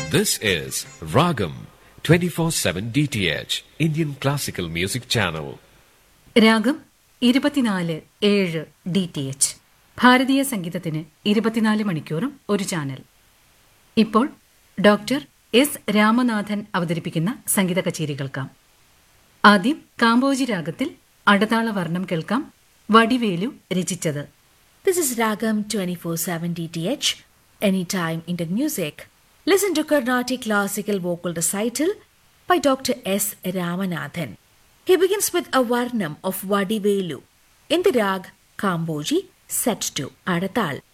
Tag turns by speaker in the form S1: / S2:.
S1: This is Ragam 24/7 DTH Indian Classical Music Channel.
S2: രാഗം ഇരുപത്തിനാല് ഏഴ് ഡി ടി എച്ച് ഭാരതീയ സംഗീതത്തിന് ഇരുപത്തിനാല് മണിക്കൂറും ഒരു ചാനൽ ഇപ്പോൾ ഡോക്ടർ എസ് രാമനാഥൻ അവതരിപ്പിക്കുന്ന സംഗീത കച്ചേരി കേൾക്കാം ആദ്യം കാമ്പോജി രാഗത്തിൽ അടതാള വർണ്ണം കേൾക്കാം വടിവേലു രചിച്ചത്
S3: This is Ragam 24/7 DTH, anytime Indian music. Listen to Carnatic classical vocal recital by Dr. S. Ramanathan. He begins with a Varnam of Vadivelu in the rag Kamboji set to Adatal.